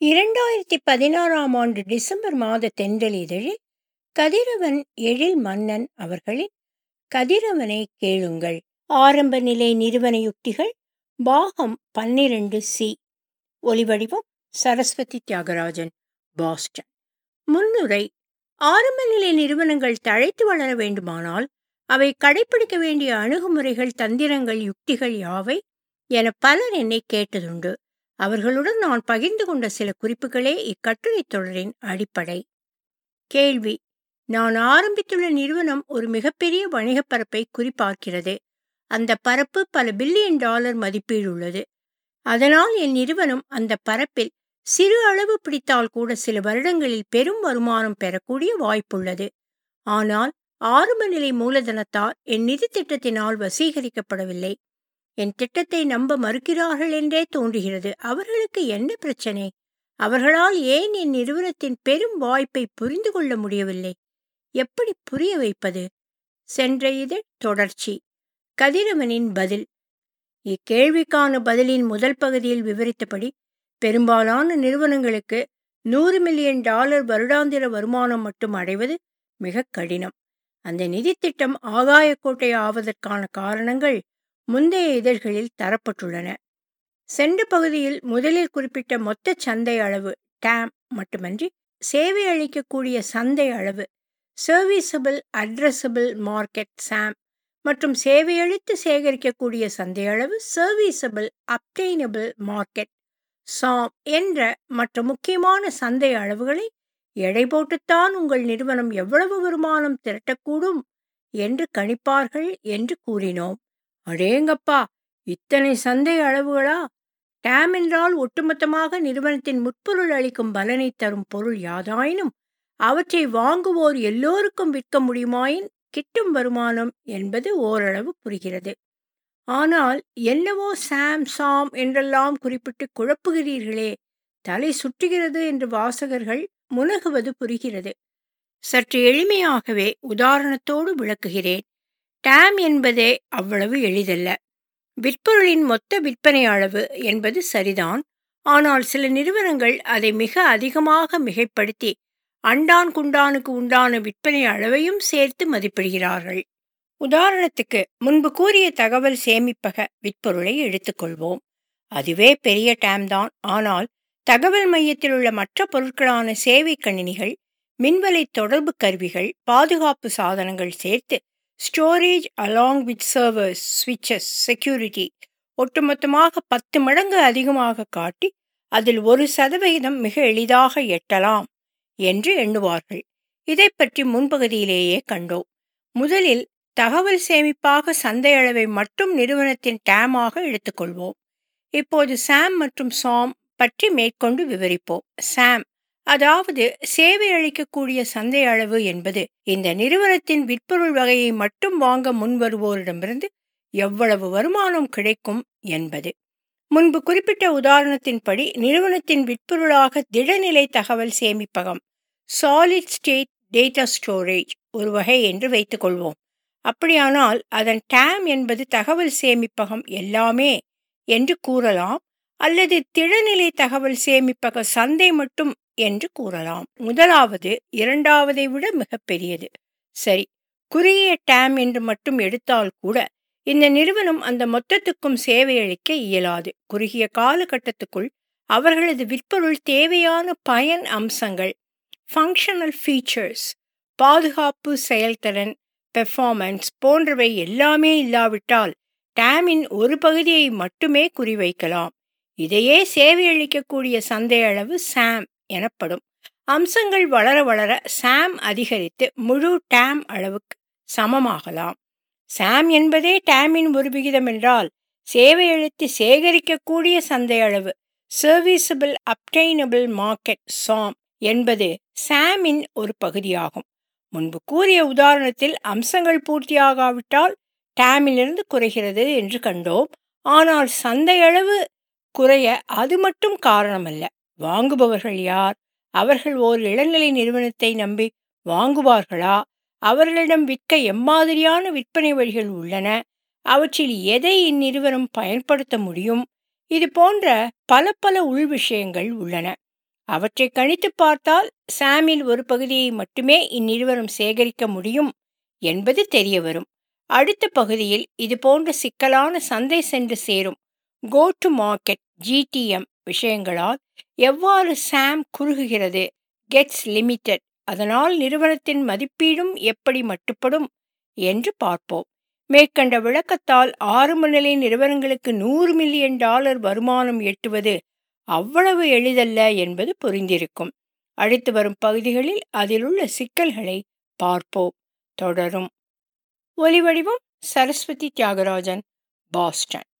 இரண்டாயிரத்தி பதினாறாம் ஆண்டு டிசம்பர் மாத தென்றலிதழில் கதிரவன் எழில் மன்னன் அவர்களின் கதிரவனை கேளுங்கள் ஆரம்ப நிலை நிறுவன யுக்திகள் பாகம் பன்னிரண்டு சி ஒலிவடிவம் சரஸ்வதி தியாகராஜன் பாஸ்டன் முன்னுரை ஆரம்ப நிலை நிறுவனங்கள் தழைத்து வளர வேண்டுமானால் அவை கடைபிடிக்க வேண்டிய அணுகுமுறைகள் தந்திரங்கள் யுக்திகள் யாவை என பலர் என்னை கேட்டதுண்டு அவர்களுடன் நான் பகிர்ந்து கொண்ட சில குறிப்புகளே இக்கட்டுரை தொடரின் அடிப்படை கேள்வி நான் ஆரம்பித்துள்ள நிறுவனம் ஒரு மிகப்பெரிய வணிகப் பரப்பை குறிப்பார்க்கிறது அந்த பரப்பு பல பில்லியன் டாலர் மதிப்பீடுள்ளது அதனால் என் நிறுவனம் அந்த பரப்பில் சிறு அளவு பிடித்தால் கூட சில வருடங்களில் பெரும் வருமானம் பெறக்கூடிய வாய்ப்புள்ளது ஆனால் ஆரம்ப நிலை மூலதனத்தால் என் நிதி திட்டத்தினால் வசீகரிக்கப்படவில்லை என் திட்டத்தை நம்ப மறுக்கிறார்கள் என்றே தோன்றுகிறது அவர்களுக்கு என்ன பிரச்சனை அவர்களால் ஏன் என் நிறுவனத்தின் பெரும் வாய்ப்பை புரிந்து கொள்ள முடியவில்லை எப்படி புரிய வைப்பது சென்ற இதழ் தொடர்ச்சி கதிரவனின் பதில் இக்கேள்விக்கான பதிலின் முதல் பகுதியில் விவரித்தபடி பெரும்பாலான நிறுவனங்களுக்கு நூறு மில்லியன் டாலர் வருடாந்திர வருமானம் மட்டும் அடைவது மிக கடினம் அந்த நிதி திட்டம் ஆகாயக்கோட்டை ஆவதற்கான காரணங்கள் முந்தைய இதழ்களில் தரப்பட்டுள்ளன சென்ற பகுதியில் முதலில் குறிப்பிட்ட மொத்த சந்தை அளவு டேம் மட்டுமன்றி சேவை அளிக்கக்கூடிய சந்தை அளவு சர்வீசபிள் அட்ரஸபிள் மார்க்கெட் சாம் மற்றும் சேவையளித்து சேகரிக்கக்கூடிய சந்தை அளவு சர்வீசபிள் அப்டெய்னபிள் மார்க்கெட் சாம் என்ற மற்ற முக்கியமான சந்தை அளவுகளை எடை போட்டுத்தான் உங்கள் நிறுவனம் எவ்வளவு வருமானம் திரட்டக்கூடும் என்று கணிப்பார்கள் என்று கூறினோம் அடேங்கப்பா இத்தனை சந்தை அளவுகளா டேம் என்றால் ஒட்டுமொத்தமாக நிறுவனத்தின் முற்பொருள் அளிக்கும் பலனை தரும் பொருள் யாதாயினும் அவற்றை வாங்குவோர் எல்லோருக்கும் விற்க முடியுமாயின் கிட்டும் வருமானம் என்பது ஓரளவு புரிகிறது ஆனால் என்னவோ சாம் சாம் என்றெல்லாம் குறிப்பிட்டு குழப்புகிறீர்களே தலை சுற்றுகிறது என்று வாசகர்கள் முனகுவது புரிகிறது சற்று எளிமையாகவே உதாரணத்தோடு விளக்குகிறேன் டேம் என்பதே அவ்வளவு எளிதல்ல விற்பொருளின் மொத்த விற்பனை அளவு என்பது சரிதான் ஆனால் சில நிறுவனங்கள் அதை மிக அதிகமாக மிகைப்படுத்தி அண்டான் குண்டானுக்கு உண்டான விற்பனை அளவையும் சேர்த்து மதிப்பிடுகிறார்கள் உதாரணத்துக்கு முன்பு கூறிய தகவல் சேமிப்பக விற்பொருளை எடுத்துக்கொள்வோம் அதுவே பெரிய டேம் தான் ஆனால் தகவல் மையத்தில் உள்ள மற்ற பொருட்களான சேவை கணினிகள் மின்வலை தொடர்பு கருவிகள் பாதுகாப்பு சாதனங்கள் சேர்த்து ஸ்டோரேஜ் அலாங் வித் சர்வர்ஸ் ஸ்விட்சஸ் செக்யூரிட்டி ஒட்டுமொத்தமாக பத்து மடங்கு அதிகமாக காட்டி அதில் ஒரு சதவிகிதம் மிக எளிதாக எட்டலாம் என்று எண்ணுவார்கள் இதை பற்றி முன்பகுதியிலேயே கண்டோம் முதலில் தகவல் சேமிப்பாக சந்தை அளவை மட்டும் நிறுவனத்தின் டேமாக எடுத்துக்கொள்வோம் இப்போது சாம் மற்றும் சாம் பற்றி மேற்கொண்டு விவரிப்போம் சாம் அதாவது சேவை அளிக்கக்கூடிய சந்தை அளவு என்பது இந்த நிறுவனத்தின் விற்பொருள் வகையை மட்டும் வாங்க முன்வருவோரிடமிருந்து எவ்வளவு வருமானம் கிடைக்கும் என்பது முன்பு குறிப்பிட்ட உதாரணத்தின்படி நிறுவனத்தின் விற்பொருளாக திடநிலை தகவல் சேமிப்பகம் சாலிட் ஸ்டேட் டேட்டா ஸ்டோரேஜ் ஒரு வகை என்று வைத்துக்கொள்வோம் அப்படியானால் அதன் டேம் என்பது தகவல் சேமிப்பகம் எல்லாமே என்று கூறலாம் அல்லது திடநிலை தகவல் சேமிப்பக சந்தை மட்டும் என்று கூறலாம் முதலாவது இரண்டாவதை விட மிக பெரியது சரி குறுகிய டேம் என்று மட்டும் எடுத்தால் கூட இந்த நிறுவனம் அந்த மொத்தத்துக்கும் சேவை அளிக்க இயலாது குறுகிய காலகட்டத்துக்குள் அவர்களது விற்பொருள் தேவையான பயன் அம்சங்கள் ஃபங்க்ஷனல் ஃபீச்சர்ஸ் பாதுகாப்பு செயல்திறன் பெர்ஃபார்மன்ஸ் போன்றவை எல்லாமே இல்லாவிட்டால் டேமின் ஒரு பகுதியை மட்டுமே குறிவைக்கலாம் இதையே சேவை அளிக்கக்கூடிய சந்தை அளவு சாம் எனப்படும் அம்சங்கள் வளர வளர சாம் அதிகரித்து முழு டேம் அளவுக்கு சமமாகலாம் சாம் என்பதே டேமின் ஒரு விகிதம் என்றால் சேவை அளித்து சேகரிக்கக்கூடிய சந்தை அளவு சர்வீசபிள் அப்டைனபிள் மார்க்கெட் சாம் என்பது சாமின் ஒரு பகுதியாகும் முன்பு கூறிய உதாரணத்தில் அம்சங்கள் பூர்த்தியாகாவிட்டால் டேமிலிருந்து குறைகிறது என்று கண்டோம் ஆனால் சந்தை அளவு குறைய அது மட்டும் காரணமல்ல வாங்குபவர்கள் யார் அவர்கள் ஓர் இளநிலை நிறுவனத்தை நம்பி வாங்குவார்களா அவர்களிடம் விற்க எம்மாதிரியான விற்பனை வழிகள் உள்ளன அவற்றில் எதை இந்நிறுவனம் பயன்படுத்த முடியும் இது போன்ற பல பல உள் விஷயங்கள் உள்ளன அவற்றை கணித்து பார்த்தால் சாமில் ஒரு பகுதியை மட்டுமே இந்நிறுவனம் சேகரிக்க முடியும் என்பது தெரிய வரும் அடுத்த பகுதியில் இது போன்ற சிக்கலான சந்தை சென்று சேரும் கோ டு மார்க்கெட் ஜிடிஎம் விஷயங்களால் எவ்வாறு சாம் குறுகுகிறது கெட்ஸ் லிமிடெட் அதனால் நிறுவனத்தின் மதிப்பீடும் எப்படி மட்டுப்படும் என்று பார்ப்போம் மேற்கண்ட விளக்கத்தால் ஆரம்ப நிலை நிறுவனங்களுக்கு நூறு மில்லியன் டாலர் வருமானம் எட்டுவது அவ்வளவு எளிதல்ல என்பது புரிந்திருக்கும் அடுத்து வரும் பகுதிகளில் அதிலுள்ள சிக்கல்களை பார்ப்போம் தொடரும் ஒலிவடிவம் சரஸ்வதி தியாகராஜன் பாஸ்டன்